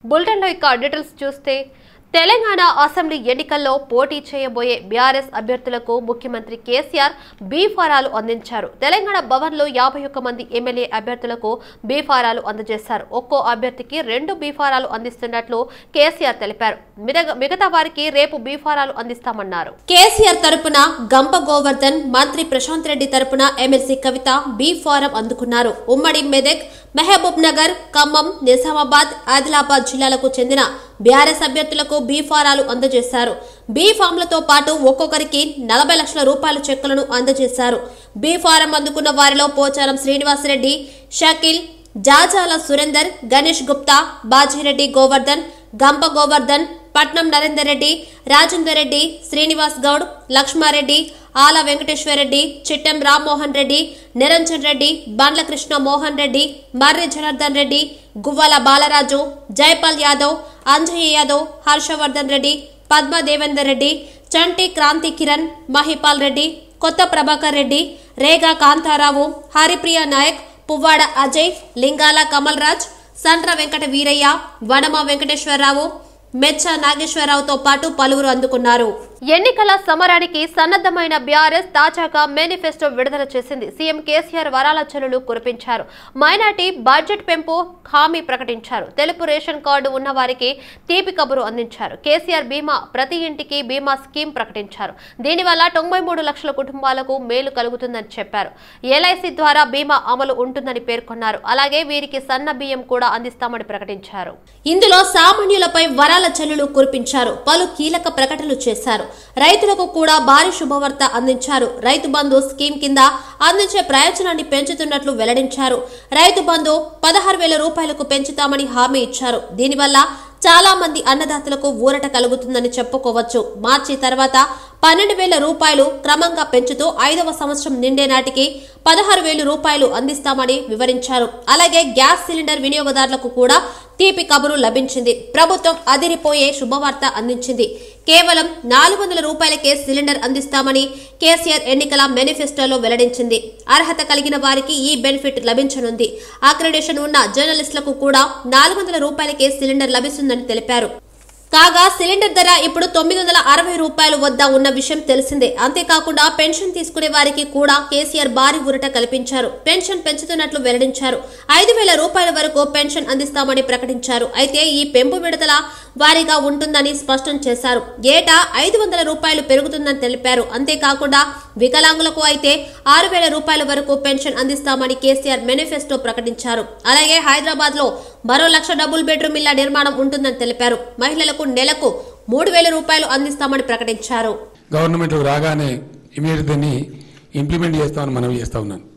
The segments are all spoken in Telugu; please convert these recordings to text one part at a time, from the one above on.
బులెటిన్లో ఇక డీటెయిల్స్ చూస్తే తెలంగాణ అసెంబ్లీ ఎన్నికల్లో పోటీ చేయబోయే బీఆర్ఎస్ అభ్యర్థులకు ముఖ్యమంత్రి కేసీఆర్ బీ ఫారాలు అందించారు తెలంగాణ భవన్లో యాభై ఒక్క మంది ఎమ్మెల్యే అభ్యర్థులకు బీ ఫారాలు అందజేశారు ఒక్కో అభ్యర్థికి రెండు బీ ఫారాలు అందిస్తున్నట్లు కేసీఆర్ తెలిపారు మిగ- మిగతా వారికి రేపు బీ ఫారాలు అందిస్తామన్నారు కేసీఆర్ తరపున గంప గోవర్ధన్ మంత్రి ప్రశాంత్ రెడ్డి తరపున ఎమ్మెల్సీ కవిత బీ ఫారం అందుకున్నారు ఉమ్మడి మెదక్ మహబూబ్ నగర్ ఖమ్మం నిజామాబాద్ ఆదిలాబాద్ జిల్లాలకు చెందిన బీఆర్ఎస్ అభ్యర్థులకు బీ ఫారాలు అందజేశారు బీ ఫామ్లతో పాటు ఒక్కొక్కరికి నలభై లక్షల రూపాయల చెక్కులను అందజేశారు బీ ఫారం అందుకున్న వారిలో పోచారం శ్రీనివాసరెడ్డి షకీల్ జాజాల సురేందర్ గణేష్ గుప్తా బాజిరెడ్డి గోవర్ధన్ గంప గోవర్ధన్ పట్నం నరేందర్ రెడ్డి రాజేందర్ రెడ్డి శ్రీనివాస్ గౌడ్ లక్ష్మారెడ్డి ఆల వెంకటేశ్వరరెడ్డి చిట్టెం రామ్మోహన్ రెడ్డి నిరంజన్ రెడ్డి బండ్ల కృష్ణ మోహన్ రెడ్డి మర్రి జనార్దన్ రెడ్డి గువ్వల బాలరాజు జైపాల్ యాదవ్ అంజయ్ యాదవ్ హర్షవర్ధన్ రెడ్డి పద్మ దేవేందర్ రెడ్డి చంటి క్రాంతి కిరణ్ మహిపాల్ రెడ్డి కొత్త ప్రభాకర్ రెడ్డి రేగా కాంతారావు హరిప్రియ నాయక్ పువ్వాడ అజయ్ లింగాల కమల్ రాజ్ సండ్ర వెంకట వీరయ్య వనమ వెంకటేశ్వరరావు మెచ్చ నాగేశ్వరరావుతో పాటు పలువురు అందుకున్నారు ఎన్నికల సమరానికి సన్నద్ధమైన బీఆర్ఎస్ తాజాగా మేనిఫెస్టో విడుదల చేసింది సీఎం కేసీఆర్ వరాల చెల్లులు కురిపించారు మైనార్టీ బడ్జెట్ పెంపు హామీ ప్రకటించారు తెలుపు రేషన్ కార్డు ఉన్న వారికి తీపి కబురు అందించారు కేసీఆర్ బీమా ప్రతి ఇంటికి బీమా స్కీమ్ ప్రకటించారు దీనివల్ల తొంభై మూడు లక్షల కుటుంబాలకు మేలు కలుగుతుందని చెప్పారు ఎల్ఐసి ద్వారా బీమా అమలు ఉంటుందని పేర్కొన్నారు అలాగే వీరికి సన్న బియ్యం కూడా అందిస్తామని ప్రకటించారు ఇందులో సామాన్యులపై వరాల చెల్లులు కురిపించారు పలు కీలక ప్రకటనలు చేశారు రైతులకు కూడా భారీ శుభవార్త అందించారు రైతు బంధు స్కీమ్ కింద అందించే ప్రయోజనాన్ని పెంచుతున్నట్లు వెల్లడించారు రైతు బంధు పదహారు వేల రూపాయలకు పెంచుతామని హామీ ఇచ్చారు దీనివల్ల చాలా మంది అన్నదాతలకు ఊరట కలుగుతుందని చెప్పుకోవచ్చు మార్చి తర్వాత పన్నెండు వేల రూపాయలు క్రమంగా పెంచుతూ ఐదవ సంవత్సరం నిండే నాటికి పదహారు వేలు రూపాయలు అందిస్తామని వివరించారు అలాగే గ్యాస్ సిలిండర్ వినియోగదారులకు కూడా తీపి కబురు లభించింది ప్రభుత్వం అదిరిపోయే శుభవార్త అందించింది కేవలం నాలుగు వందల రూపాయలకే సిలిండర్ అందిస్తామని కేసీఆర్ ఎన్నికల మేనిఫెస్టోలో వెల్లడించింది అర్హత కలిగిన వారికి ఈ బెనిఫిట్ లభించనుంది అక్రెడిషన్ ఉన్న జర్నలిస్టులకు కూడా నాలుగు వందల రూపాయలకే సిలిండర్ లభిస్తుందని తెలిపారు కాగా సిలిండర్ ధర ఇప్పుడు తొమ్మిది వందల అరవై రూపాయలు వద్ద ఉన్న విషయం తెలిసిందే అంతేకాకుండా పెన్షన్ తీసుకునే వారికి కూడా కేసీఆర్ భారీ ఊరట కల్పించారు పెన్షన్ పెంచుతున్నట్లు వెల్లడించారు ఐదు వేల రూపాయల వరకు పెన్షన్ అందిస్తామని ప్రకటించారు అయితే ఈ పెంపు విడతల వారీగా ఉంటుందని స్పష్టం చేశారు ఏటా ఐదు వందల రూపాయలు పెరుగుతుందని తెలిపారు అంతేకాకుండా వికలాంగులకు అయితే ఆరు వేల రూపాయల వరకు పెన్షన్ అందిస్తామని కేసీఆర్ మేనిఫెస్టో ప్రకటించారు అలాగే హైదరాబాద్ లో మరో లక్ష డబుల్ బెడ్రూమ్ ఇళ్ల నిర్మాణం ఉంటుందని తెలిపారు మహిళలకు నెలకు మూడు వేల రూపాయలు అందిస్తామని ప్రకటించారు గవర్నమెంట్ రాగానే ఇమీడియట్ దాన్ని ఇంప్లిమెంట్ చేస్తామని మనవి చేస్తా ఉన్నాను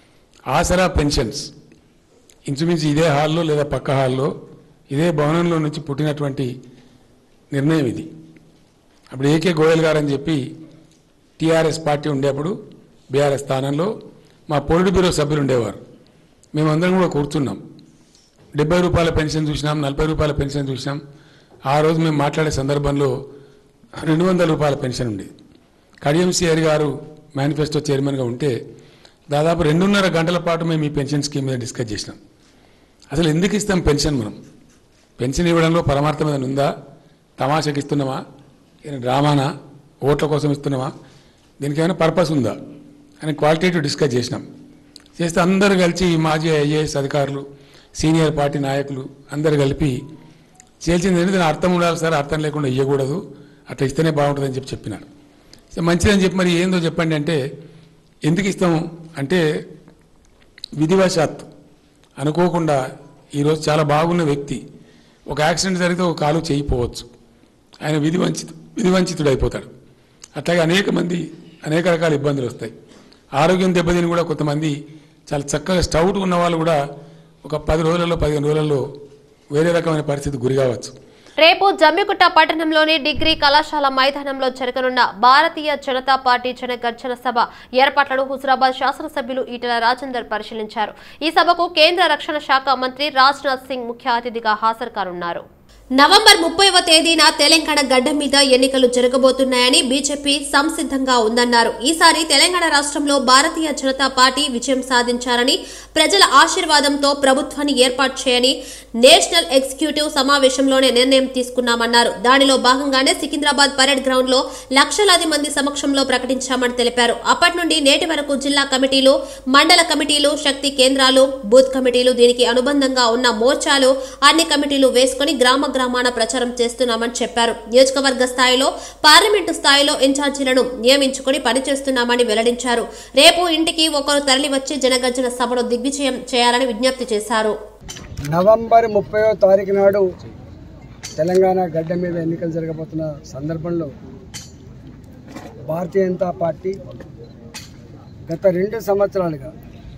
ఆసరా పెన్షన్స్ ఇంచుమించు ఇదే హాల్లో లేదా పక్క హాల్లో ఇదే భవనంలో నుంచి పుట్టినటువంటి నిర్ణయం ఇది అప్పుడు ఏకే గోయల్ గారు అని చెప్పి టీఆర్ఎస్ పార్టీ ఉండేప్పుడు బీఆర్ఎస్ స్థానంలో మా పొలిట్ బ్యూరో సభ్యులు ఉండేవారు మేమందరం కూడా కూర్చున్నాం డెబ్బై రూపాయల పెన్షన్ చూసినాం నలభై రూపాయల పెన్షన్ చూసినాం ఆ రోజు మేము మాట్లాడే సందర్భంలో రెండు వందల రూపాయల పెన్షన్ ఉండేది కడియం సిఆర్ గారు మేనిఫెస్టో చైర్మన్గా ఉంటే దాదాపు రెండున్నర గంటల పాటు మేము ఈ పెన్షన్ స్కీమ్ మీద డిస్కస్ చేసినాం అసలు ఎందుకు ఇస్తాం పెన్షన్ మనం పెన్షన్ ఇవ్వడంలో పరమార్థం ఏదైనా ఉందా తమాషకి ఇస్తున్నామా ఏదైనా డ్రామానా ఓట్ల కోసం ఇస్తున్నామా దీనికి ఏమైనా పర్పస్ ఉందా అని క్వాలిటేటివ్ డిస్కస్ చేసినాం చేస్తే అందరు కలిసి ఈ మాజీ ఐఏఎస్ అధికారులు సీనియర్ పార్టీ నాయకులు అందరు కలిపి చేయాల్సింది ఏంటి దాని అర్థం ఉండాలి సార్ అర్థం లేకుండా ఇవ్వకూడదు అట్లా ఇస్తేనే బాగుంటుందని చెప్పి చెప్పినారు సో మంచిదని చెప్పి మరి ఏందో చెప్పండి అంటే ఎందుకు ఇస్తాము అంటే విధివశాత్తు అనుకోకుండా ఈరోజు చాలా బాగున్న వ్యక్తి ఒక యాక్సిడెంట్ జరిగితే ఒక కాలు చేయిపోవచ్చు ఆయన విధి వంచిత విధి వంచితుడు అయిపోతాడు అట్లాగే అనేక మంది అనేక రకాల ఇబ్బందులు వస్తాయి ఆరోగ్యం దెబ్బతిని కూడా కొంతమంది చాలా చక్కగా స్టౌట్ ఉన్న వాళ్ళు కూడా ఒక పది రోజులలో పదిహేను రోజులలో వేరే రకమైన పరిస్థితి గురి కావచ్చు రేపు జమ్మిగుట్ట పట్టణంలోని డిగ్రీ కళాశాల మైదానంలో జరగనున్న భారతీయ జనతా పార్టీ జన గర్జన సభ ఏర్పాట్లను హుజరాబాద్ శాసనసభ్యులు ఈటెల రాజేందర్ పరిశీలించారు ఈ సభకు కేంద్ర రక్షణ శాఖ మంత్రి రాజ్నాథ్ సింగ్ ముఖ్య అతిథిగా హాజరు కానున్నారు నవంబర్ ముప్పైవ తేదీన తెలంగాణ గడ్డ మీద ఎన్నికలు జరగబోతున్నాయని బీజేపీ సంసిద్ధంగా ఉందన్నారు ఈసారి తెలంగాణ రాష్ట్రంలో భారతీయ జనతా పార్టీ విజయం సాధించారని ప్రజల ఆశీర్వాదంతో ప్రభుత్వాన్ని ఏర్పాటు చేయని నేషనల్ ఎగ్జిక్యూటివ్ సమావేశంలోనే నిర్ణయం తీసుకున్నామన్నారు దానిలో భాగంగానే సికింద్రాబాద్ పరేడ్ గ్రౌండ్ లో లక్షలాది మంది సమక్షంలో ప్రకటించామని తెలిపారు అప్పటి నుండి నేటి వరకు జిల్లా కమిటీలు మండల కమిటీలు శక్తి కేంద్రాలు బూత్ కమిటీలు దీనికి అనుబంధంగా ఉన్న మోర్చాలు అన్ని కమిటీలు వేసుకుని గ్రామ గ్రామాన ప్రచారం చేస్తున్నామని చెప్పారు నియోజకవర్గ స్థాయిలో పార్లమెంటు స్థాయిలో ఇన్ఛార్జీలను నియమించుకుని పనిచేస్తున్నామని వెల్లడించారు రేపు ఇంటికి ఒకరు తరలివచ్చి జనగర్జన సభను దిగ్విజయం చేయాలని విజ్ఞప్తి చేశారు నవంబర్ ముప్పయో తారీఖు నాడు తెలంగాణ గడ్డ మీద ఎన్నికలు జరగబోతున్న సందర్భంలో భారతీయ జనతా పార్టీ గత రెండు సంవత్సరాలుగా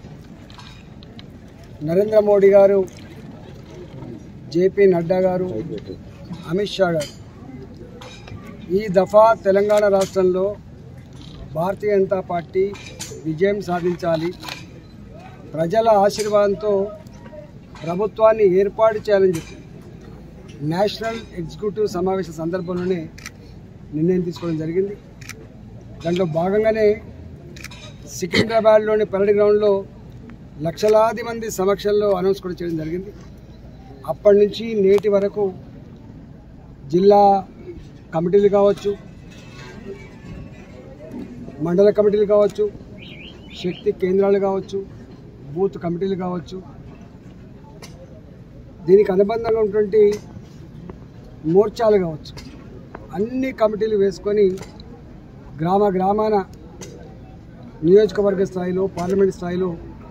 నరేంద్ర మోడీ గారు జేపీ నడ్డా గారు అమిత్ షా గారు ఈ దఫా తెలంగాణ రాష్ట్రంలో భారతీయ జనతా పార్టీ విజయం సాధించాలి ప్రజల ఆశీర్వాదంతో ప్రభుత్వాన్ని ఏర్పాటు చేయాలని చెప్పి నేషనల్ ఎగ్జిక్యూటివ్ సమావేశ సందర్భంలోనే నిర్ణయం తీసుకోవడం జరిగింది దాంట్లో భాగంగానే సికింద్రాబాద్లోని పరేడ్ గ్రౌండ్లో లక్షలాది మంది సమక్షంలో అనౌన్స్ కూడా చేయడం జరిగింది అప్పటి నుంచి నేటి వరకు జిల్లా కమిటీలు కావచ్చు మండల కమిటీలు కావచ్చు శక్తి కేంద్రాలు కావచ్చు బూత్ కమిటీలు కావచ్చు దీనికి అనుబంధంగా ఉన్నటువంటి మోర్చాలు కావచ్చు అన్ని కమిటీలు వేసుకొని గ్రామ గ్రామాన నియోజకవర్గ స్థాయిలో పార్లమెంట్ స్థాయిలో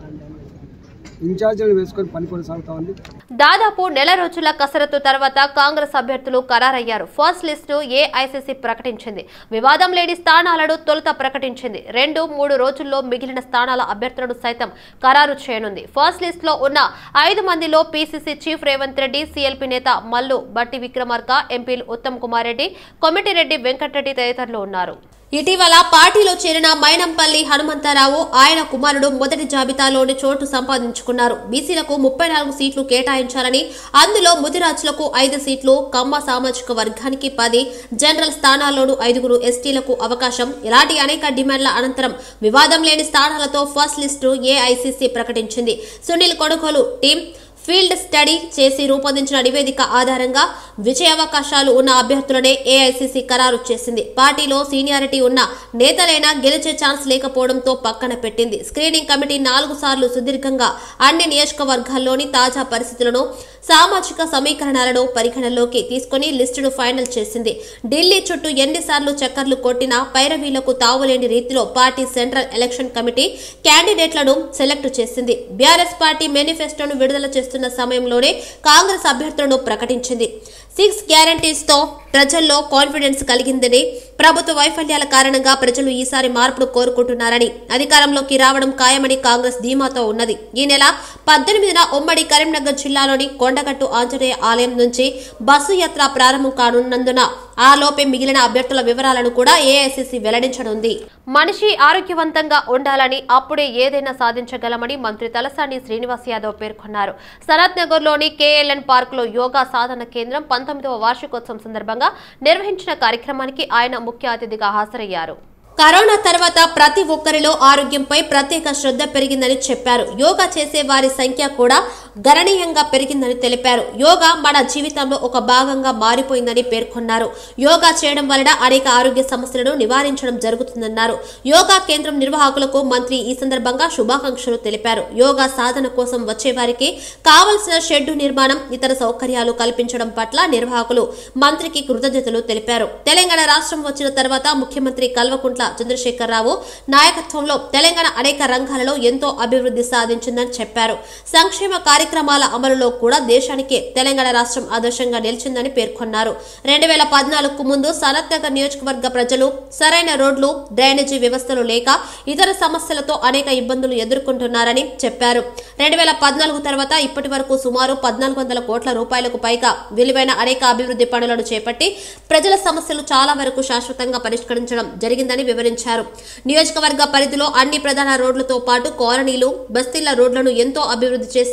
ఇన్ఛార్జీలను వేసుకొని పని కొనసాగుతా ఉంది దాదాపు నెల రోజుల కసరత్తు తర్వాత కాంగ్రెస్ అభ్యర్థులు ఖరారయ్యారు ఫస్ట్ లిస్ట్ ను ఏఐసిసి ప్రకటించింది వివాదం లేని స్థానాలను తొలుత ప్రకటించింది రెండు మూడు రోజుల్లో మిగిలిన స్థానాల అభ్యర్థులను సైతం ఖరారు చేయనుంది ఫస్ట్ లిస్ట్ లో ఉన్న ఐదు మందిలో PCC chief Revanth Reddy CLP నేత మల్లు బట్టి విక్రమార్క ఎంపీలు ఉత్తమ్ కుమార్ రెడ్డి కొమిటిరెడ్డి వెంకటరెడ్డి తదితరులు ఉన్నారు ఇటీవల పార్టీలో చేరిన మైనంపల్లి హనుమంతరావు ఆయన కుమారుడు మొదటి జాబితాలోని చోటు సంపాదించుకున్నారు బీసీలకు ముప్పై నాలుగు సీట్లు కేటాయించాలని అందులో ముదిరాజులకు ఐదు సీట్లు కమ్మ సామాజిక వర్గానికి పది జనరల్ స్థానాల్లోనూ ఐదుగురు ఎస్టీలకు అవకాశం ఇలాంటి అనేక డిమాండ్ల అనంతరం వివాదం లేని స్థానాలతో ఫస్ట్ లిస్టు ఏఐసీసీ ప్రకటించింది సునీల్ కొడుకోలు టీం ఫీల్డ్ స్టడీ చేసి రూపొందించిన నివేదిక ఆధారంగా విజయావకాశాలు ఉన్న అభ్యర్థులనే ఏఐసీసీ ఖరారు చేసింది పార్టీలో సీనియారిటీ ఉన్న నేతలైనా గెలిచే ఛాన్స్ లేకపోవడంతో పక్కన పెట్టింది స్క్రీనింగ్ కమిటీ నాలుగు సార్లు సుదీర్ఘంగా అన్ని నియోజకవర్గాల్లోని తాజా పరిస్థితులను సామాజిక సమీకరణాలను పరిగణనలోకి తీసుకుని లిస్టును ఫైనల్ చేసింది ఢిల్లీ చుట్టూ ఎన్నిసార్లు చక్కర్లు కొట్టినా పైరవీలకు తావులేని రీతిలో పార్టీ సెంట్రల్ ఎలక్షన్ కమిటీ క్యాండిడేట్లను సెలెక్ట్ చేసింది బీఆర్ఎస్ పార్టీ మేనిఫెస్టోను విడుదల చేస్తున్న సమయంలోనే కాంగ్రెస్ అభ్యర్థులను ప్రకటించింది సిక్స్ గ్యారంటీస్ తో ప్రజల్లో కాన్ఫిడెన్స్ కలిగిందని ప్రభుత్వ వైఫల్యాల కారణంగా ప్రజలు ఈసారి మార్పును కోరుకుంటున్నారని అధికారంలోకి రావడం ఖాయమని కాంగ్రెస్ ధీమాతో ఉన్నది ఈ నెల పద్దెనిమిదిన ఉమ్మడి కరీంనగర్ జిల్లాలోని కొండగట్టు ఆంజనేయ ఆలయం నుంచి బస్సు యాత్ర ప్రారంభం కానున్నందున ఆ లోపే మిగిలిన అభ్యర్థుల వివరాలను కూడా ఏఐసిసి వెల్లడించనుంది మనిషి ఆరోగ్యవంతంగా ఉండాలని అప్పుడే ఏదైనా సాధించగలమని మంత్రి తలసాని శ్రీనివాస్ యాదవ్ పేర్కొన్నారు సనత్ నగర్ లోని కేఎల్ఎన్ పార్క్ లో యోగా సాధన కేంద్రం పంతొమ్మిదవ వార్షికోత్సవం సందర్భంగా నిర్వహించిన కార్యక్రమానికి ఆయన ముఖ్య అతిథిగా హాజరయ్యారు కరోనా తర్వాత ప్రతి ఒక్కరిలో ఆరోగ్యంపై ప్రత్యేక శ్రద్ధ పెరిగిందని చెప్పారు యోగా చేసే వారి సంఖ్య కూడా గణనీయంగా పెరిగిందని తెలిపారు యోగా మన జీవితంలో ఒక భాగంగా మారిపోయిందని పేర్కొన్నారు యోగా చేయడం వలన అనేక ఆరోగ్య సమస్యలను నివారించడం జరుగుతుందన్నారు యోగా కేంద్రం నిర్వాహకులకు మంత్రి ఈ సందర్భంగా శుభాకాంక్షలు తెలిపారు యోగా సాధన కోసం వచ్చే వారికి కావలసిన షెడ్డు నిర్మాణం ఇతర సౌకర్యాలు కల్పించడం పట్ల నిర్వాహకులు మంత్రికి కృతజ్ఞతలు తెలిపారు తెలంగాణ రాష్ట్రం వచ్చిన తర్వాత ముఖ్యమంత్రి కల్వకుంట్ల చంద్రశేఖరరావు నాయకత్వంలో తెలంగాణ అనేక రంగాలలో ఎంతో అభివృద్ధి సాధించిందని చెప్పారు సంక్షేమ కార్యక్రమాల అమలులో కూడా దేశానికే తెలంగాణ రాష్ట్రం ఆదర్శంగా నిలిచిందని పేర్కొన్నారు రెండు వేల పద్నాలుగుకు ముందు సనత్ నగర్ నియోజకవర్గ ప్రజలు సరైన రోడ్లు డ్రైనేజీ వ్యవస్థలు లేక ఇతర సమస్యలతో అనేక ఇబ్బందులు ఎదుర్కొంటున్నారని చెప్పారు రెండు వేల పద్నాలుగు తర్వాత ఇప్పటి వరకు సుమారు పద్నాలుగు వందల కోట్ల రూపాయలకు పైగా విలువైన అనేక అభివృద్ధి పనులను చేపట్టి ప్రజల సమస్యలు చాలా వరకు శాశ్వతంగా పరిష్కరించడం జరిగిందని వివరించారు నియోజకవర్గ పరిధిలో అన్ని ప్రధాన రోడ్లతో పాటు కాలనీలు బస్తీల రోడ్లను ఎంతో అభివృద్ధి చేసినట్లు తెలిపారు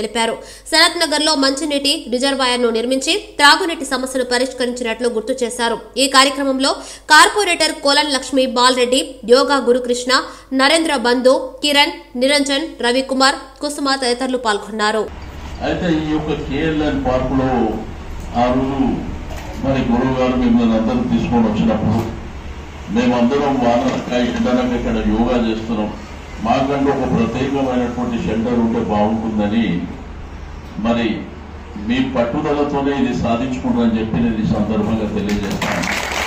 తెలిపారు శరత్ నగర్ లో మంచినీటి రిజర్వాయర్ ను నిర్మించి త్రాగునీటి సమస్యను పరిష్కరించినట్లు గుర్తు చేశారు ఈ కార్యక్రమంలో కార్పొరేటర్ కోలన్ లక్ష్మి బాలరెడ్డి యోగా గురుకృష్ణ నరేంద్ర బంధు కిరణ్ నిరంజన్ రవికుమార్ కుసుమ తదితరులు పాల్గొన్నారు అయితే ఈ యొక్క కేఎల్ఎన్ పార్కులో ఆ రోజు మరి గురువు గారు మిమ్మల్ని అందరూ తీసుకొని వచ్చినప్పుడు మేమందరం వానక ఎండనక ఇక్కడ యోగా చేస్తున్నాం మాకంటూ ఒక ప్రత్యేకమైనటువంటి షెల్టర్ ఉంటే బాగుంటుందని మరి మీ పట్టుదలతోనే ఇది సాధించుకుంటారని చెప్పి నేను ఈ సందర్భంగా తెలియజేస్తాను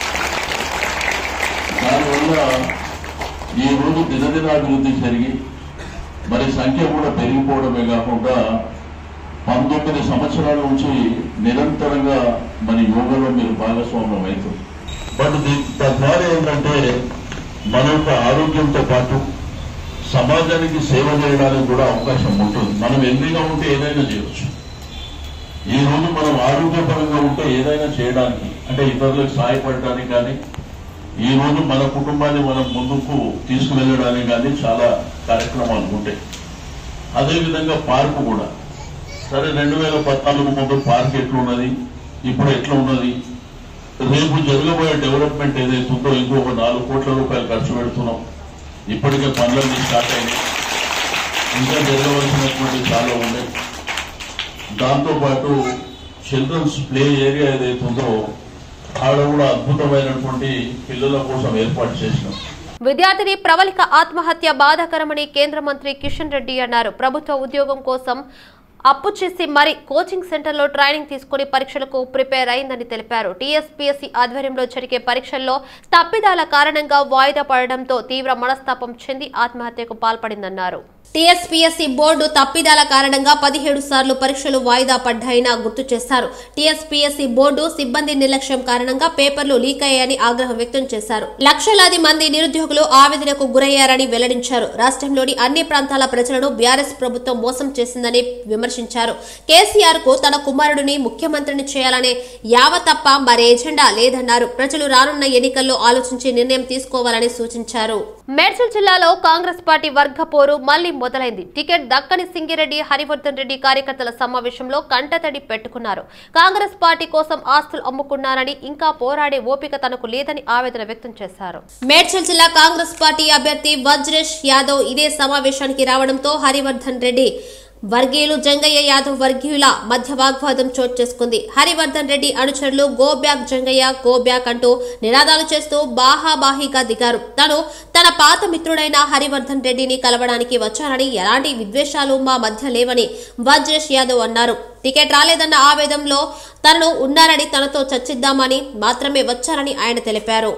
దానివల్ల ఈ రోజు దినదినాభివృద్ధి జరిగి మరి సంఖ్య కూడా పెరిగిపోవడమే కాకుండా పంతొమ్మిది సంవత్సరాల నుంచి నిరంతరంగా మరి యోగలో మీరు భాగస్వామ్యం అవుతుంది బట్ దీ- తద్వారా ఏంటంటే మన యొక్క ఆరోగ్యంతో పాటు సమాజానికి సేవ చేయడానికి కూడా అవకాశం ఉంటుంది మనం ఎన్నిగా ఉంటే ఏదైనా చేయొచ్చు ఈ రోజు మనం ఆరోగ్యపరంగా ఉంటే ఏదైనా చేయడానికి అంటే ఇతరులకు సహాయపడడానికి కానీ ఈ రోజు మన కుటుంబాన్ని మనం ముందుకు తీసుకువెళ్ళడానికి కానీ చాలా కార్యక్రమాలు ఉంటాయి అదేవిధంగా పార్కు కూడా సరే రెండు వేల పద్నాలుగు ముందు పార్క్ ఎట్లున్నది ఇప్పుడు ఎట్లా ఉన్నది రేపు జరగబోయే డెవలప్మెంట్ ఏదైతే ఉందో ఇంకొక నాలుగు కోట్ల రూపాయలు ఖర్చు పెడుతున్నాం ఇప్పటికే పనులన్నీ స్టార్ట్ అయినాయి ఇంకా జరగవలసినటువంటి చాలా ఉన్నాయి దాంతోపాటు చిల్డ్రన్స్ ప్లే ఏరియా ఏదైతే ఉందో ఆడ కూడా అద్భుతమైనటువంటి పిల్లల కోసం ఏర్పాటు చేసినాం విద్యార్థిని ప్రవళిక ఆత్మహత్య బాధాకరమని కేంద్ర మంత్రి కిషన్ రెడ్డి అన్నారు ప్రభుత్వ ఉద్యోగం కోసం అప్పు చేసి మరి కోచింగ్ సెంటర్లో ట్రైనింగ్ తీసుకుని పరీక్షలకు ప్రిపేర్ అయిందని తెలిపారు టీఎస్పీఎస్సీ ఆధ్వర్యంలో జరిగే పరీక్షల్లో తప్పిదాల కారణంగా వాయిదా పడడంతో తీవ్ర మనస్తాపం చెంది ఆత్మహత్యకు పాల్పడిందన్నారు టీఎస్పీఎస్సీ బోర్డు తప్పిదాల కారణంగా పదిహేడు సార్లు పరీక్షలు వాయిదా పడ్డాయని గుర్తు చేశారు టీఎస్పీఎస్సీ బోర్డు సిబ్బంది నిర్లక్ష్యం కారణంగా పేపర్లు లీక్ అయ్యాయని ఆగ్రహం వ్యక్తం చేశారు లక్షలాది మంది నిరుద్యోగులు ఆవేదనకు గురయ్యారని వెల్లడించారు రాష్ట్రంలోని అన్ని ప్రాంతాల ప్రజలను బీఆర్ఎస్ ప్రభుత్వం మోసం చేసిందని విమర్శించారు కేసీఆర్ కు తన కుమారుడిని ముఖ్యమంత్రిని చేయాలనే యావ తప్ప మరే ఎజెండా లేదన్నారు ప్రజలు రానున్న ఎన్నికల్లో ఆలోచించి నిర్ణయం తీసుకోవాలని సూచించారు మేడ్చల్ జిల్లాలో కాంగ్రెస్ పార్టీ వర్గ పోరు మళ్లీ మొదలైంది టికెట్ దక్కని సింగిరెడ్డి హరివర్ధన్ రెడ్డి కార్యకర్తల సమావేశంలో కంటతడి పెట్టుకున్నారు కాంగ్రెస్ పార్టీ కోసం ఆస్తులు అమ్ముకున్నారని ఇంకా పోరాడే ఓపిక తనకు లేదని ఆవేదన వ్యక్తం చేశారు మేడ్చల్ జిల్లా కాంగ్రెస్ పార్టీ అభ్యర్థి వజ్రేష్ యాదవ్ ఇదే సమావేశానికి రావడంతో హరివర్ధన్ రెడ్డి వర్గీయులు జంగయ్య యాదవ్ వర్గీయుల మధ్య వాగ్వాదం చోటు చేసుకుంది హరివర్ధన్ రెడ్డి అనుచరులు go back Jangaiah go back అంటూ నినాదాలు చేస్తూ బాహాబాహిగా దిగారు తాను తన పాత మిత్రుడైన హరివర్ధన్ రెడ్డిని కలవడానికి వచ్చానని ఎలాంటి విద్వేషాలు మా మధ్య లేవని వజ్రేష్ యాదవ్ అన్నారు టికెట్ రాలేదన్న ఆవేదంలో తనను ఉన్నారని తనతో చర్చిద్దామని మాత్రమే వచ్చారని ఆయన తెలిపారు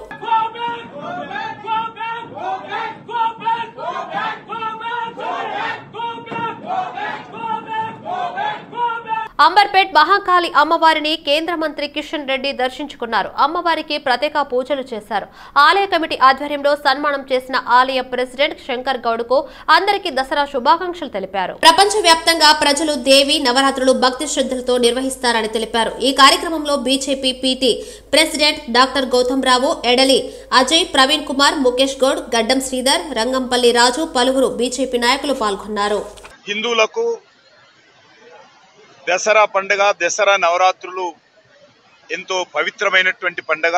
అంబర్పేట్ మహాకాళి అమ్మవారిని కేంద్ర మంత్రి కిషన్ రెడ్డి దర్శించుకున్నారు అమ్మవారికి ప్రత్యేక పూజలు చేశారు ఆలయ కమిటీ ఆధ్వర్యంలో సన్మానం చేసిన ఆలయ ప్రెసిడెంట్ శంకర్ గౌడ్కు అందరికీ దసరా శుభాకాంక్షలు తెలిపారు ప్రపంచ వ్యాప్తంగా ప్రజలు దేవి నవరాత్రులు భక్తి శ్రద్ధలతో నిర్వహిస్తారని తెలిపారు ఈ కార్యక్రమంలో BJP PT president doctor Gautam Rao ఎడలి అజయ్ ప్రవీణ్ కుమార్ ముఖేష్ గౌడ్ గడ్డం శ్రీధర్ రంగంపల్లి రాజు పలువురు బీజేపీ నాయకులు పాల్గొన్నారు హిందువులకు దసరా పండుగ దసరా నవరాత్రులు ఎంతో పవిత్రమైనటువంటి పండుగ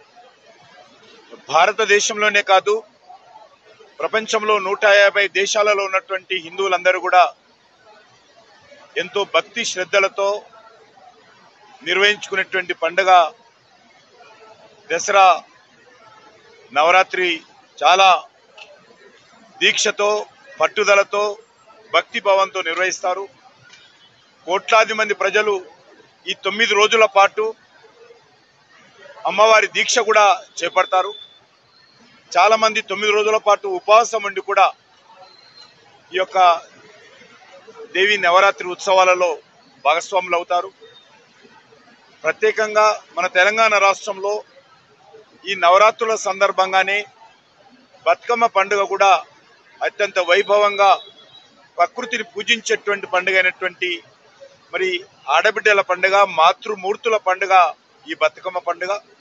భారతదేశంలోనే కాదు ప్రపంచంలో నూట యాభై దేశాలలో ఉన్నటువంటి హిందువులందరూ కూడా ఎంతో భక్తి శ్రద్ధలతో నిర్వహించుకునేటువంటి పండుగ దసరా నవరాత్రి చాలా దీక్షతో పట్టుదలతో భక్తి భావంతో నిర్వహిస్తారు కోట్లాది మంది ప్రజలు ఈ తొమ్మిది రోజుల పాటు అమ్మవారి దీక్ష కూడా చేపడతారు చాలా మంది తొమ్మిది రోజుల పాటు ఉపవాసం ఉండి కూడా ఈ యొక్క దేవి నవరాత్రి ఉత్సవాలలో భాగస్వాములు అవుతారు ప్రత్యేకంగా మన తెలంగాణ రాష్ట్రంలో ఈ నవరాత్రుల సందర్భంగానే బతుకమ్మ పండుగ కూడా అత్యంత వైభవంగా ప్రకృతిని పూజించేటువంటి పండుగ అయినటువంటి మరి ఆడబిడ్డల పండుగ మాతృమూర్తుల పండుగ ఈ బతుకమ్మ పండుగ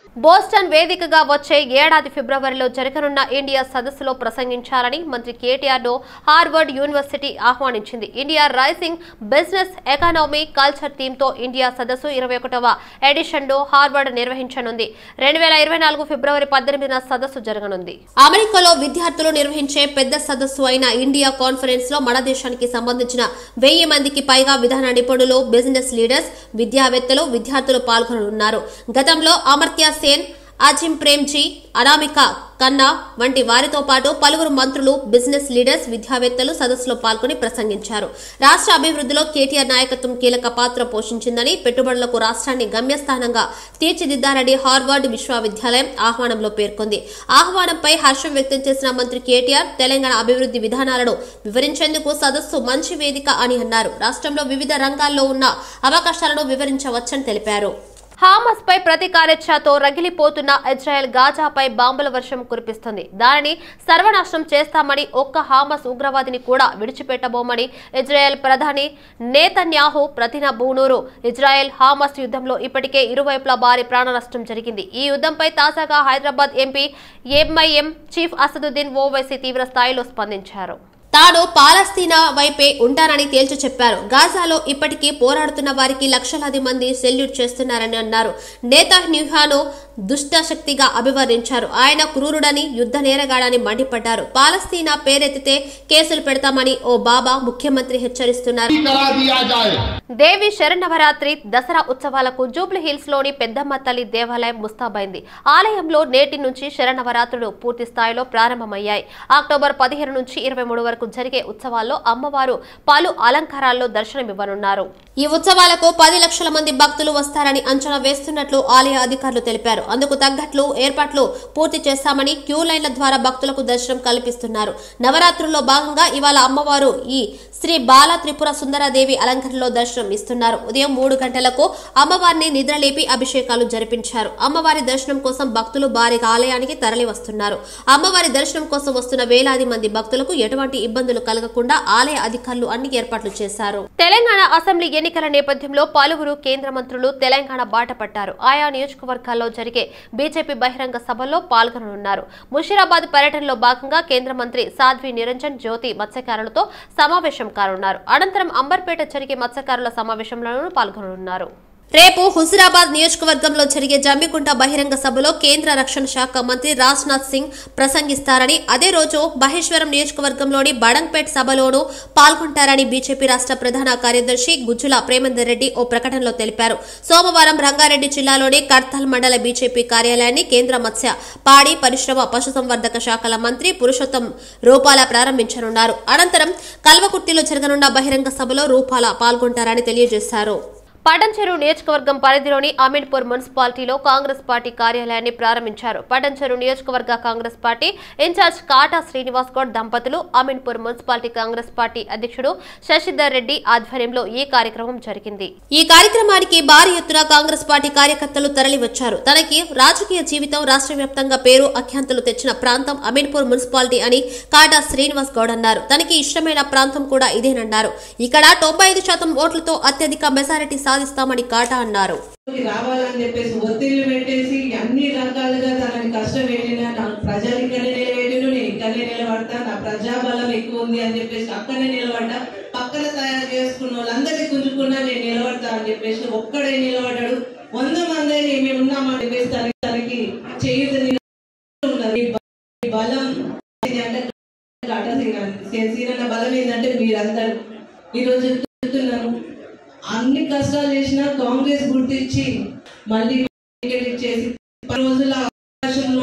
బోస్టన్ వేదికగా వచ్చే ఏడాది ఫిబ్రవరిలో జరగనున్న ఇండియా సదస్సులో ప్రసంగించాలని మంత్రి కేటీఆర్ ను హార్వర్డ్ యూనివర్సిటీ ఆహ్వానించింది India rising business economy culture theme తో ఇండియా సదస్సు ఇరవై ఒకటవ ఎడిషన్ ను హార్వర్డ్ నిర్వహించనుంది రెండు వేల ఇరవై నాలుగు ఫిబ్రవరి పద్దెనిమిదిన సదస్సు జరగనుంది అమెరికాలో విద్యార్థులు నిర్వహించే పెద్ద సదస్సు అయిన ఇండియా కాన్ఫరెన్స్ లో మన దేశానికి సంబంధించిన వెయ్యి మందికి పైగా విధాన నిపుణులు బిజినెస్ లీడర్స్ విద్యావేత్తలు విద్యార్థులు పాల్గొననున్నారు గతంలో అమర్త్య సేన్ అజిమ్ ప్రేమ్జీ అనామిక కన్నా వంటి వారితో పాటు పలువురు మంత్రులు బిజినెస్ లీడర్స్ విద్యావేత్తలు సదస్సులో పాల్గొని ప్రసంగించారు రాష్ట్ర అభివృద్ధిలో కేటీఆర్ నాయకత్వం కీలక పాత్ర పోషించిందని పెట్టుబడులకు రాష్ట్రాన్ని గమ్యస్థానంగా తీర్చిదిద్దారని హార్వర్డ్ విశ్వవిద్యాలయం ఆహ్వానంలో పేర్కొంది ఆహ్వానంపై హర్షం వ్యక్తం చేసిన మంత్రి కేటీఆర్ తెలంగాణ అభివృద్ధి విధానాలను వివరించేందుకు సదస్సు మంచి వేదిక అని అన్నారు రాష్ట్రంలో వివిధ రంగాల్లో ఉన్న అవకాశాలను వివరించవచ్చని తెలిపారు హామస్ పై ప్రతీకారేచ్ఛతో రగిలిపోతున్న ఇజ్రాయెల్ గాజాపై బాంబుల వర్షం కురిపిస్తుంది దానిని సర్వనాశనం చేస్తామని ఒక్క హామస్ ఉగ్రవాదిని కూడా విడిచిపెట్టబోమని ఇజ్రాయెల్ ప్రధాని నేతన్యాహు ప్రతినబూనూరు ఇజ్రాయెల్ హామస్ యుద్ధంలో ఇప్పటికే ఇరువైపులా భారీ ప్రాణ నష్టం జరిగింది ఈ యుద్ధంపై తాజాగా Hyderabad MP MIM chief Asaduddin Owaisi తీవ్ర స్థాయిలో స్పందించారు తాను పాలస్తీనా వైపే ఉంటానని తేల్చి చెప్పారు గాజాలో ఇప్పటికీ పోరాడుతున్న వారికి లక్షలాది మంది సెల్యూట్ చేస్తున్నారని అన్నారు నేతాన్యూహాను దుష్ట శక్తిగా అభివర్ణించారు ఆయన క్రూరుడని యుద్ధ నేరగాడని మండిపడ్డారు పాలస్తీనా పేరెత్తితే కేసులు పెడతామని ఓ బాబా ముఖ్యమంత్రి హెచ్చరిస్తున్నారు करा दिया जाए దేవి శరన్నవరాత్రి దసరా ఉత్సవాలకు జూబ్లీ హిల్స్ లోని పెద్దమ్మ తల్లి దేవాలయం ముస్తాబైంది ఆలయంలో నేటి నుంచి శరన్నవరాత్రులు పూర్తి స్థాయిలో ప్రారంభమయ్యాయి అక్టోబర్ పదిహేను నుంచి ఇరవై మూడు వరకు జరిగే ఉత్సవాల్లో అమ్మవారు పలు అలంకారాల్లో దర్శనమివ్వనున్నారు ఈ ఉత్సవాలకు పది లక్షల మంది భక్తులు వస్తారని అంచనా వేస్తున్నట్లు ఆలయ అధికారులు తెలిపారు అందుకు తగ్గట్లు ఏర్పాట్లు పూర్తి చేస్తామని క్యూ లైన్ల ద్వారా భక్తులకు దర్శనం కల్పిస్తున్నారు నవరాత్రుల్లో భాగంగా ఇవాళ అమ్మవారు ఈ శ్రీ బాల త్రిపుర సుందరదేవి అలంకరణలో దర్శనం ఇస్తున్నారు ఉదయం మూడు గంటలకు అమ్మవారిని నిద్రలేపి అభిషేకాలు జరిపించారు అమ్మవారి దర్శనం కోసం భక్తులు భారీగా ఆలయానికి తరలి వస్తున్నారు అమ్మవారి దర్శనం కోసం వస్తున్న వేలాది మంది భక్తులకు ఎటువంటి ఇబ్బందులు కలగకుండా ఆలయ అధికారులు అన్ని ఏర్పాట్లు చేశారు తెలంగాణ అసెంబ్లీ ఎన్నికల నేపథ్యంలో పలువురు కేంద్ర మంత్రులు తెలంగాణ బాట పట్టారు ఆయా నియోజకవర్గాల్లో జరిగే బీజేపీ బహిరంగ సభల్లో పాల్గొననున్నారు ముషీరాబాద్ పర్యటనలో భాగంగా కేంద్ర మంత్రి సాధ్వి నిరంజన్ జ్యోతి మత్స్యకారులతో సమావేశం కానున్నారు అనంతరం అంబర్పేట జరిగే మత్స్యకారుల సమావేశంలోనూ పాల్గొననున్నారు రేపు హుజురాబాద్ నియోజకవర్గంలో జరిగే జమ్మికుంట బహిరంగ సభలో కేంద్ర రక్షణ శాఖ మంత్రి రాజ్నాథ్ సింగ్ ప్రసంగిస్తారని అదే రోజు మహేశ్వరం నియోజకవర్గంలోని బడంగ్పేట్ సభలోనూ పాల్గొంటారని బీజేపీ రాష్ట్ర ప్రధాన కార్యదర్శి గుజ్జుల ప్రేమేందర్ రెడ్డి ఓ ప్రకటనలో తెలిపారు సోమవారం రంగారెడ్డి జిల్లాలోని కర్తల్ మండల బీజేపీ కార్యాలయాన్ని కేంద్ర మత్స్య పాడి పరిశ్రమ పశుసంవర్ధక శాఖల మంత్రి పురుషోత్తం రూపాల ప్రారంభించనున్నారు అనంతరం కల్వకుర్తిలో జరగనున్న బహిరంగ సభలో రూపాల పాల్గొంటారని తెలియజేశారు పటంచెరు నియోజకవర్గం పరిధిలోని అమీన్పూర్ మున్సిపాలిటీలో కాంగ్రెస్ పార్టీ కార్యాలయాన్ని ప్రారంభించారు పటంచెరు నియోజకవర్గ కాంగ్రెస్ పార్టీ ఇన్ఛార్జ్ కాటా శ్రీనివాస్ గౌడ్ దంపతులు అమీన్పూర్ మున్సిపాలిటీ కాంగ్రెస్ పార్టీ అధ్యక్షుడు శశిధర్ రెడ్డి ఆధ్వర్యంలో ఈ కార్యక్రమం జరిగింది ఈ కార్యక్రమానికి భారీ ఎత్తున కాంగ్రెస్ పార్టీ కార్యకర్తలు తరలివచ్చారు తనకి రాజకీయ జీవితం రాష్ట్ర వ్యాప్తంగా పేరు అఖ్యాంతులు తెచ్చిన ప్రాంతం అమీన్పూర్ మున్సిపాలిటీ అని కాటా శ్రీనివాస్ గౌడ్ అన్నారు తనకి ఇష్టమైన ప్రాంతం కూడా ఇదేనన్నారు ఇక్కడ తొంభై ఐదు శాతం ఓట్లతో అత్యధిక మెజారిటీ సాధిస్తామని కాటా అన్నారు లోకి రావాలని చెప్పేసి ఒత్తిళ్లు పెట్టేసి అన్ని రకాలుగా తనని కష్టం పెట్టినా నా ప్రజలు ఇక్కడనే నిలబెట్టిను నేను ఇక్కడనే నిలబడతా నా ప్రజాబలం ఎక్కువ ఉంది అని చెప్పేసి అక్కడనే నిలబడ్డా పక్కన తయారు చేసుకున్న వాళ్ళందరినీ గుంజుకున్నా నేను నిలబడతా అని చెప్పేసి ఒక్కడే నిలబడ్డాడు వంద మంది మేము ఉన్నామని చెప్పేసి తనకి తనకి చేయుతని ఉన్నది ఈ బలం ఇది అంటే కాటా శ్రీరామ్ శ్రీరన్న బలం ఏంటంటే మీరందరూ ఈరోజు చెప్తున్నాను అన్ని కష్టాలు చేసినా కాంగ్రెస్ గుర్తించి మళ్ళీ టికెట్ ఇచ్చేసి పది రోజుల అవకాశంలో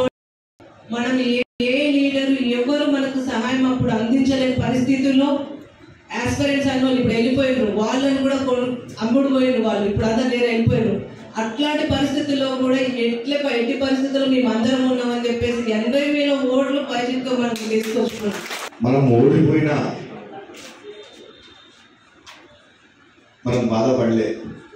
మనం ఏ ఏ లీడర్ ఎవరు మనకు సహాయం అప్పుడు అందించలేని పరిస్థితుల్లో ఆస్పిరెంట్స్ అన్న వాళ్ళు ఇప్పుడు వెళ్ళిపోయారు వాళ్ళని కూడా కొను- అమ్ముడు పోయారు వాళ్ళు ఇప్పుడు అందరు లేరు వెళ్ళిపోయారు అట్లాంటి పరిస్థితుల్లో కూడా ఎట్లే ఎట్టి పరిస్థితుల్లో మేము అందరం ఉన్నామని చెప్పేసి ఎనభై వేల ఓట్లు పరిస్థితితో మనం తీసుకొచ్చుకున్నాం మనం ఓడిపోయినా మనం బాధపడలే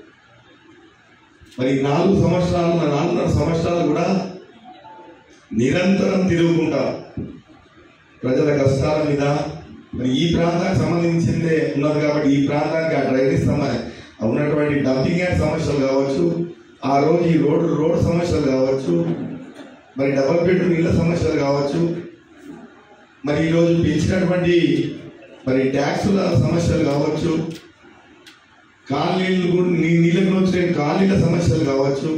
మరి ఈ నాలుగు సంవత్సరాలు నా నాలుగున్నర సంవత్సరాలు కూడా నిరంతరం తిరుగుకుంటా ప్రజల కష్టాల మీద మరి ఈ ప్రాంతానికి సంబంధించిందే ఉన్నది కాబట్టి ఈ ప్రాంతానికి ఆ డ్రైనేజ్ సంబంధ ఉన్నటువంటి డంపింగ్ యార్డ్ సమస్యలు కావచ్చు ఆ రోజు ఈ రోడ్డు రోడ్డు సమస్యలు కావచ్చు మరి డబల్ బెడ్రూమ్ ఇళ్ళ సమస్యలు కావచ్చు మరి ఈరోజు పెంచినటువంటి మరి ట్యాక్సుల సమస్యలు కావచ్చు కాలనీలు కూడా నీ నీళ్ళకు వచ్చిన కాలనీల సమస్యలు కావచ్చు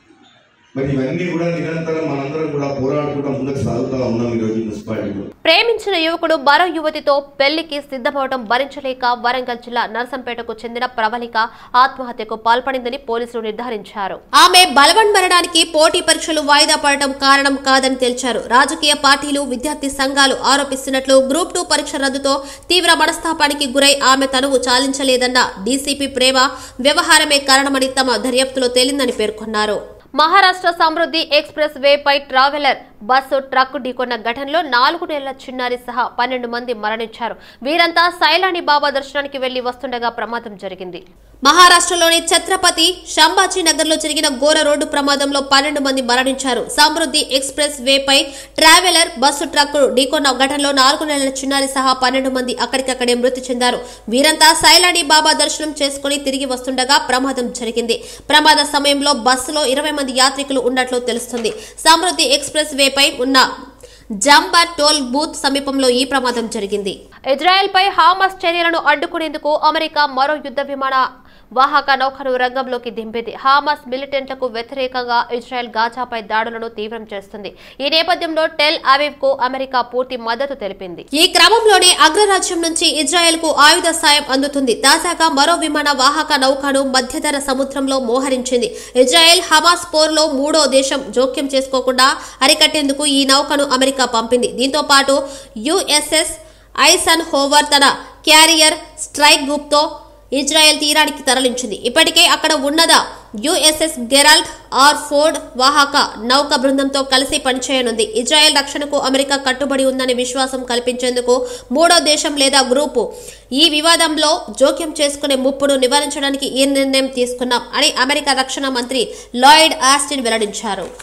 మరి ఇవన్నీ కూడా నిరంతరం మనందరం కూడా పోరాడుకుంటూ ముందుకు సాగుతూ ఉన్నాం ఈరోజు మున్సిపాలిటీలో ప్రేమించిన యువకుడు మరో యువతితో పెళ్లికి సిద్ధమవడం భరించలేక వరంగల్ జిల్లా నర్సంపేటకు చెందిన ప్రవళిక ఆత్మహత్యకు పాల్పడిందని పోలీసులు నిర్ధారించారు ఆమె బలవన్మరణానికి పోటీ పరీక్షలు వాయిదా పడటం కారణం కాదని తేల్చారు రాజకీయ పార్టీలు విద్యార్థి సంఘాలు ఆరోపిస్తున్నట్లు గ్రూప్ టూ పరీక్ష రద్దుతో తీవ్ర మనస్తాపానికి గురై ఆమె తనువు చాలించలేదన్న డీసీపీ ప్రేమ వ్యవహారమే కారణమని తమ దర్యాప్తులో తేలిందని పేర్కొన్నారు మహారాష్ట్ర సమృద్ధి ఎక్స్ప్రెస్ వేపై ట్రావెలర్ బస్సు ట్రక్ ఢీకొన్న ఘటనలో నాలుగు నెలల చిన్నారి సహా పన్నెండు మంది మరణించారు వీరంతా సైలాని బాబా దర్శనానికి వెళ్లి వస్తుండగా ప్రమాదం జరిగింది మహారాష్ట్రలోని ఛత్రపతి శంభాజీ నగర్ లో జరిగిన ఘోర రోడ్డు ప్రమాదంలో పన్నెండు మంది మరణించారు సమృద్ధి ఎక్స్ప్రెస్ వేపై ట్రావెలర్ బస్సు ట్రక్ ఢీకొన్న ఘటనలో నాలుగు నెలల చిన్నారి సహా పన్నెండు మంది అక్కడికక్కడే మృతి చెందారు వీరంతా సైలాని బాబా దర్శనం చేసుకుని తిరిగి వస్తుండగా ప్రమాదం జరిగింది ప్రమాద సమయంలో బస్సులో ఇరవై మంది యాత్రికులు ఉన్నట్లు తెలుస్తుంది సమృద్ధి ఎక్స్ప్రెస్ వేపై ఉన్న జంబర్ టోల్ బూత్ సమీపంలో ఈ ప్రమాదం జరిగింది ఇజ్రాయెల్ పై హామస్ చర్యలను అడ్డుకునేందుకు అమెరికా మరో యుద్ధ విమాన వాహక నౌకను రంగంలోకి దింపింది హామస్ మిలిటెంట్లకు వ్యతిరేకంగా ఇజ్రాయెల్ గాజాపై దాడులను తీవ్రం చేస్తుంది ఈ నేపథ్యంలో టెల్ అవీవ్ కు అమెరికా పూర్తి మద్దతు తెలిపింది ఈ క్రమంలోనే అగ్రరాజ్యం నుంచి ఇజ్రాయెల్ కు ఆయుధ సాయం అందుతుంది తాజాగా మరో విమాన వాహక నౌకను మధ్యధర సముద్రంలో మోహరించింది ఇజ్రాయెల్ హమాస్ పోర్లో మూడో దేశం జోక్యం చేసుకోకుండా అరికట్టేందుకు ఈ నౌకను అమెరికా పంపింది దీంతో పాటు యుఎస్ఎస్ ఐసన్ హోవర్ తన క్యారియర్ స్ట్రైక్ గ్రూప్తో ఇజ్రాయెల్ తీరానికి తరలించింది ఇప్పటికే అక్కడ ఉన్నదా యుఎస్ఎస్ గెరాల్డ్ ఆర్ ఫోర్డ్ వాహక నౌక బృందంతో కలిసి పనిచేయనుంది ఇజ్రాయెల్ రక్షణకు అమెరికా కట్టుబడి ఉందనే విశ్వాసం కల్పించేందుకు మూడో దేశం లేదా గ్రూపు ఈ వివాదంలో జోక్యం చేసుకునే ముప్పును నివారించడానికి ఈ నిర్ణయం తీసుకున్నాం అని అమెరికా రక్షణ మంత్రి లాయిడ్ ఆస్టిన్ వెల్లడించారు